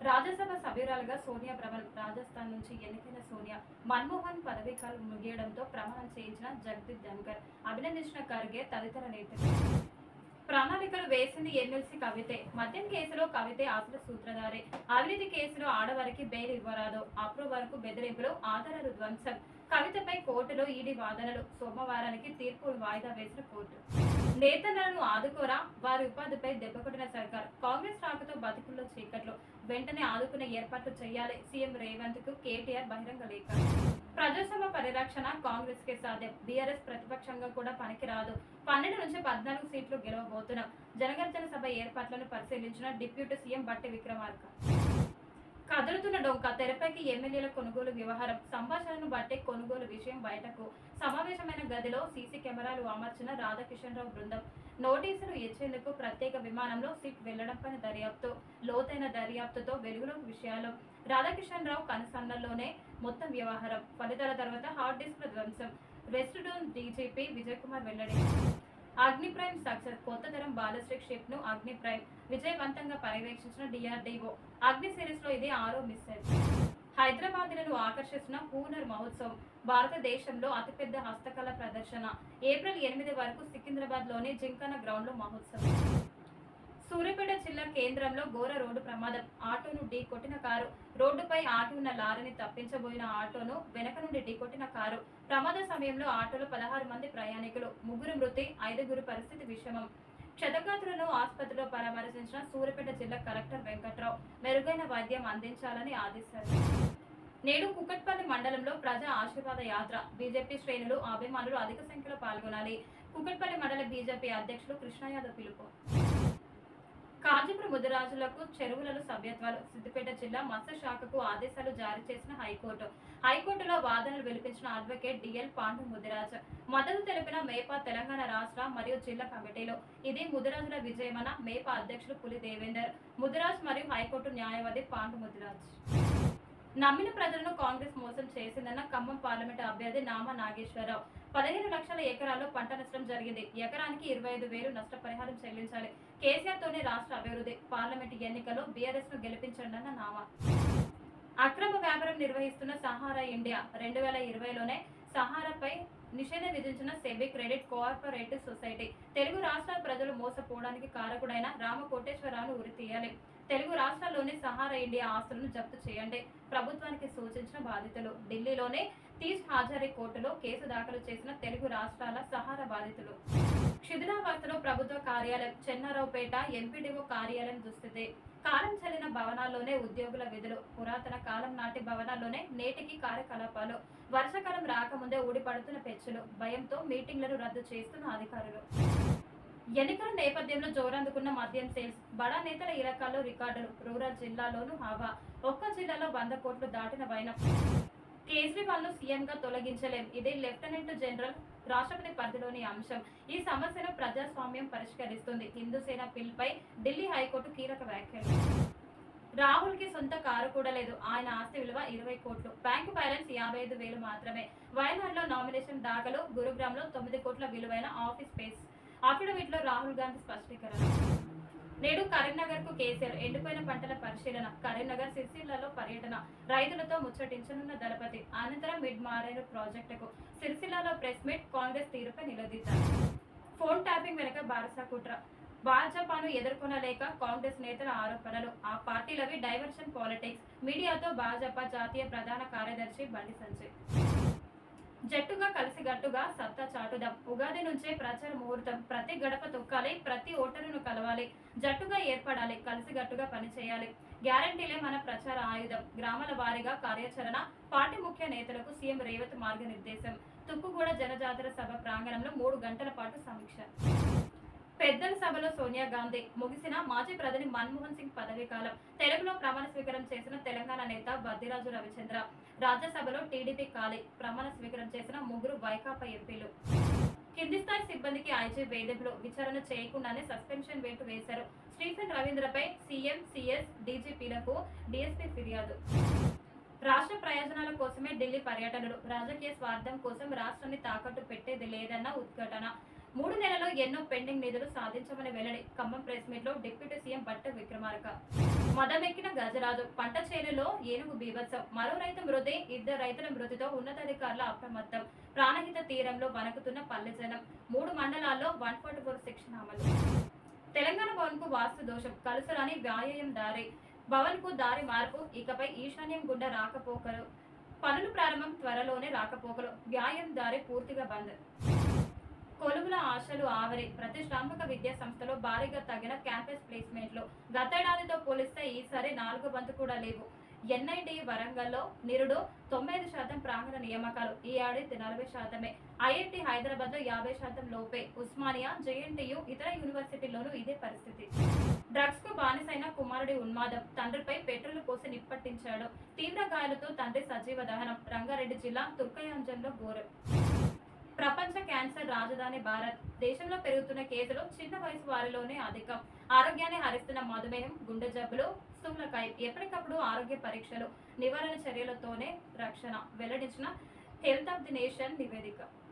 రాజ్యసభ సభ్యురాలుగా సోనియా ప్రబల్ రాజస్థాన్ నుంచి ఎన్నికైన సోనియా మన్మోహన్ పదవీ కాలం ముగియడంతో ప్రమాణం చేయించిన జగదీప్ ధన్కర్ అభినందించిన ఖర్గే తదితర నేతలు ప్రణాళికలు వేసింది ఎమ్మెల్సీ కవితే మద్యం కేసులో కవితే అసలు సూత్రధారి అవినీతి కేసులో ఆడవారికి బెయిల్ ఇవ్వరాదు అప్రూవ్ వరకు బెదిరింపులు ఆధారాలు ధ్వంసం కవితపై కోర్టులో ఈడీ వాదనలు సోమవారానికి తీర్పులు వాయిదా వేసిన కోర్టు నేతలను ఆదుకోరా వారి ఉపాధిపై దెబ్బకొట్టిన సర్కార్ కాంగ్రెస్ రాకతో బతుకుల్లో చీకట్లు వెంటనే ఆదుకునే ఏర్పాట్లు చేయాలి సీఎం రేవంత్ కు కేటీఆర్ బహిరంగ లేఖ ప్రజాస్వామ్య పరిరక్షణ కాంగ్రెస్ కే సాధ్యం బీఆర్ఎస్ ప్రతిపక్షంగా కూడా పనికిరాదు పన్నెండు నుంచి పద్నాలుగు సీట్లు గెలవబోతున్నాం జనగర్జన సభ ఏర్పాట్లను పరిశీలించిన డిప్యూటీ సీఎం బట్టి విక్రమార్క కదులుతున్న డొంక తెరపైకి ఎమ్మెల్యేల కొనుగోలు వ్యవహారం సంభాషణను బట్టి కొనుగోలు విషయం బయటకు సమావేశమైన గదిలో సీసీ కెమెరాలు అమర్చిన రాధాకిషన్ రావు బృందం నోటీసులు ఇచ్చేందుకు ప్రత్యేక విమానంలో సిట్ వెళ్లడంపైన దర్యాప్తు లోతైన దర్యాప్తుతో వెలుగులోకి విషయాలు రాధాకిషన్ రావు కనుసన్నల్లోనే మొత్తం వ్యవహారం ఫలితాల తర్వాత హార్డ్ డిస్క్ ధ్వంసం వెస్ట్ డోన్ డీజీపీ విజయ్ కుమార్ వెల్లడి అగ్ని ప్రైమ్ సక్సెస్ కొత్త తరం బాలిస్టిక్ షిప్ ను అగ్ని ప్రైమ్ విజయవంతంగా పర్యవేక్షించిన డిఆర్డీఓ అగ్ని సిరీస్ లో ఇది ఆరో మిస్సైల్ హైదరాబాద్లను ఆకర్షిస్తున్న హూనర్ మహోత్సవం భారతదేశంలో అతిపెద్ద హస్తకళ ప్రదర్శన ఏప్రిల్ ఎనిమిది వరకు సికింద్రాబాద్ లోని జింకన గ్రౌండ్ లో మహోత్సవం సూర్యాపేట జిల్లా కేంద్రంలో ఘోర రోడ్డు ప్రమాదం ఆటోను ఢీ కొట్టిన కారు రోడ్డుపై ఆగి ఉన్న లారీని తప్పించబోయిన ఆటోను వెనక నుండి ఢీకొట్టిన కారు ప్రమాద సమయంలో ఆటోలో పదహారు మంది ప్రయాణికులు ముగ్గురు మృతి ఐదుగురు పరిస్థితి విషమం క్షతగాతులను ఆసుపత్రిలో పరామర్శించిన సూర్యాపేట జిల్లా కలెక్టర్ వెంకట్రావు మెరుగైన వైద్యం అందించాలని ఆదేశారు నేడు కుకట్పల్లి మండలంలో ప్రజా ఆశీర్వాద యాత్ర బీజేపీ శ్రేణులు అభిమానులు అధిక సంఖ్యలో పాల్గొనాలి కుకట్పల్లి మండల బీజేపీ అధ్యక్షులు కృష్ణ యాదవ్ పిలుపు కాజీపురం ముదిరాజులకు చెరువులలో సభ్యత్వాలు సిద్దిపేట జిల్లా మత్స్య శాఖకు ఆదేశాలు జారీ చేసిన హైకోర్టు హైకోర్టులో వాదనలు వినిపించిన అడ్వకేట్ డిఎల్ పాండు ముదిరాజ్ మద్దతు తెలిపిన మేపా తెలంగాణ రాష్ట్ర మరియు జిల్లా కమిటీలో ఇది ముదిరాజుల విజయమన మేపా అధ్యక్షులు పులి దేవేందర్ ముదిరాజ్ మరియు హైకోర్టు న్యాయవాది పాండు ముదిరాజ్ నమ్మిన ప్రజలను కాంగ్రెస్ మోసం చేసిందన్న ఖమ్మం పార్లమెంటు అభ్యర్థి నామా నాగేశ్వరరావు పదిహేను లక్షల ఎకరాల్లో పంట నష్టం జరిగింది ఎకరానికి ఇరవై ఐదు వేలు నష్టపరిహారం చెల్లించాలి కేసీఆర్ తోనే రాష్ట్ర అభివృద్ధి పార్లమెంటు ఎన్నికల్లో బీఆర్ఎస్ ను గెలిపించండి అన్న నామా అక్రమ వ్యాపారం నిర్వహిస్తున్న సహారా ఇండియా రెండు వేల ఇరవైలోనే సహారాపై నిషేధం విధించిన SEBI credit cooperative society Telugu రాష్ట్రాల ప్రజలు మోసపోవడానికి కారకుడైన రామ కోటేశ్వరరావును ఉరి తీయాలి తెలుగు రాష్ట్రాల్లోని సహారా ఇండియా ఆస్తులను జప్తు చేయండి ప్రభుత్వానికి సూచించిన బాధితులు ఢిల్లీలోనే తీజ్ హాజరీ కోర్టులో కేసు దాఖలు చేసిన తెలుగు రాష్ట్రాల సహారా బాధితులు శిథిలావస్థలో ప్రభుత్వ కార్యాలయం చెన్నారావుపేట ఎంపీడీఓ కార్యాలయం దుస్థితి కాలం చెల్లిన భవనాల్లోనే ఉద్యోగుల విధులు పురాతన కాలం నాటి భవనాల్లోనే నేటికి కార్యకలాపాలు వర్షాకాలం రాకముందే ఊడిపడుతున్న పెచ్చులు భయంతో మీటింగ్లను రద్దు చేస్తున్న అధికారులు ఎన్నికల నేపథ్యంలో జోరందుకున్న మద్యం సేల్స్ బడా నేతల ఇరకాల్లో రికార్డులు రూరల్ జిల్లాలోనూ హావా ఒక్క జిల్లాలో వంద కోట్లు దాటిన వైనం కేజ్రీవాల్ ను సీఎం గా తొలగించలేం ఇది లెఫ్టినెంట్ జనరల్ రాష్ట్రపతి పరిధిలోని అంశం ఈ సమస్యను ప్రజాస్వామ్యం పరిష్కరిస్తుంది హిందూ సేన పిల్పై ఢిల్లీ హైకోర్టు కీలక వ్యాఖ్యలు రాహుల్ కి సొంత కారు కూడా లేదు ఆయన ఆస్తి విలువ ఇరవై కోట్లు బ్యాంకు బ్యాలెన్స్ యాభై ఐదు వేలు మాత్రమే వయనాడ్ లో నామినేషన్ దాఖలు గురుగ్రామ్ లో తొమ్మిది కోట్ల విలువైన ఆఫీస్ స్పేస్ అఫిడవిట్ లో రాహుల్ గాంధీ స్పష్టీకరణ నేడు కరీంనగర్ కు కేసీఆర్ ఎండిపోయిన పంటల పరిశీలన కరీంనగర్ సిరిసిల్లలో పర్యటన రైతులతో ముచ్చటించనున్న దళపతి అనంతరం మిడ్ మారేరు ప్రాజెక్టుకు సిరిసిల్లలో ప్రెస్ మీట్ కాంగ్రెస్ తీరుపై నిలదీశారు ఫోన్ ట్యాపింగ్ వెనుక బారసా కుట్ర భాజపాను ఎదుర్కొనలేక కాంగ్రెస్ నేతల ఆరోపణలు ఆ పార్టీలవి డైవర్షన్ పాలిటిక్స్ మీడియాతో భాజపా జాతీయ ప్రధాన కార్యదర్శి బండి సంజయ్ జట్టుగా కలిసిగట్టుగా సత్తా చాటుదాం ఉగాది నుంచే ప్రచార ముహూర్తం ప్రతి గడప తొక్కాలి ప్రతి ఓటరును కలవాలి జట్టుగా ఏర్పడాలి కలిసిగట్టుగా పనిచేయాలి గ్యారంటీలే మన ప్రచార ఆయుధం గ్రామాల వారీగా కార్యాచరణ పార్టీ ముఖ్య నేతలకు సీఎం రేవంత్ మార్గనిర్దేశం తుక్కుగూడ జనజాతర సభ ప్రాంగణంలో మూడు గంటల పాటు సమీక్ష పెద్దల సభలో సోనియా గాంధీ ముగిసిన మాజీ ప్రధాని మన్మోహన్ సింగ్ పదవీ కాలం తెలుగులో ప్రమాణ స్వీకారం చేసిన తెలంగాణ నేత బద్దిరాజు రవిచంద్ర రాజ్యసభలో టీడీపీ ఖాళీ ప్రమాణ స్వీకారం చేసిన ముగ్గురు వైకాపా ఎంపీలు కింది స్థాయి సిబ్బందికి ఐజీ వేధింపులు విచారణ చేయకుండానే సస్పెన్షన్ వేటు వేశారు స్టీఫెన్ రవీంద్రపై సీఎం సిఎస్ డీజీపీలకు డీఎస్పీ ఫిర్యాదు రాష్ట్ర ప్రయోజనాల కోసమే ఢిల్లీ పర్యటనలు రాజకీయ స్వార్థం కోసం రాష్ట్రాన్ని తాకట్టు పెట్టేది లేదన్న ఉద్ఘాటన మూడు నెలల్లో ఎన్నో పెండింగ్ నిధులు సాధించమని వెల్లడి ఖమ్మం ప్రెస్ మీట్ లో డిప్యూటీ సీఎం బట్ట విక్రమార్క మదమెక్కిన గజరాజు పంట చేనులో ఏనుగు బీభత్సం మరో రైతు మృతి ఇద్దరు రైతుల మృతితో ఉన్నతాధికారుల అప్రమత్తం ప్రాణహిత తీరంలో వణకుతున్న పల్లె జనం మూడు మండలాల్లో వన్ ఫార్టీ ఫోర్ సెక్షన్ అమలు తెలంగాణ భవన్ కు వాస్తు దోషం కలుసరాని వ్యాయాయం దారి భవన్ కు దారి మార్పు ఇకపై ఈశాన్యం గుండా రాకపోకలు పనులు ప్రారంభం త్వరలోనే రాకపోకలు వ్యాయాయం దారి పూర్తిగా బంద్ కొలువుల ఆశలు ఆవరి ప్రతిష్టాత్మక విద్యా సంస్థలో భారీగా తగిన క్యాంపస్ ప్లేస్మెంట్లు గతేడాదితో పోలిస్తే ఈసారి నాలుగు వంతు కూడా లేవు ఎన్ఐటి వరంగల్లో నిరుడు తొంభై ఐదు శాతం ప్రాంగణ నియామకాలు ఈ ఏడాది నలభై శాతమే ఐఐటి హైదరాబాద్ లో యాభై శాతం లోపే ఉస్మానియా జేఎన్టీయు ఇతర యూనివర్సిటీల్లోనూ ఇదే పరిస్థితి డ్రగ్స్ కు బానిసైన కుమారుడి ఉన్మాదం తండ్రిపై పెట్రోల్ పోసి నిప్పట్టించాడు తీవ్ర గాయాలతో తండ్రి సజీవ దహనం రంగారెడ్డి జిల్లా తుర్కయాంజంలో ఘోరం ప్రపంచ క్యాన్సర్ రాజధాని భారత్ దేశంలో పెరుగుతున్న కేసులు చిన్న వయసు వారిలోనే అధికం ఆరోగ్యాన్ని హరిస్తున్న మధుమేహం గుండె జబ్బులు స్థూలకాయ ఎప్పటికప్పుడు ఆరోగ్య పరీక్షలు నివారణ చర్యలతోనే రక్షణ వెల్లడించిన హెల్త్ ఆఫ్ ది నేషన్ నివేదిక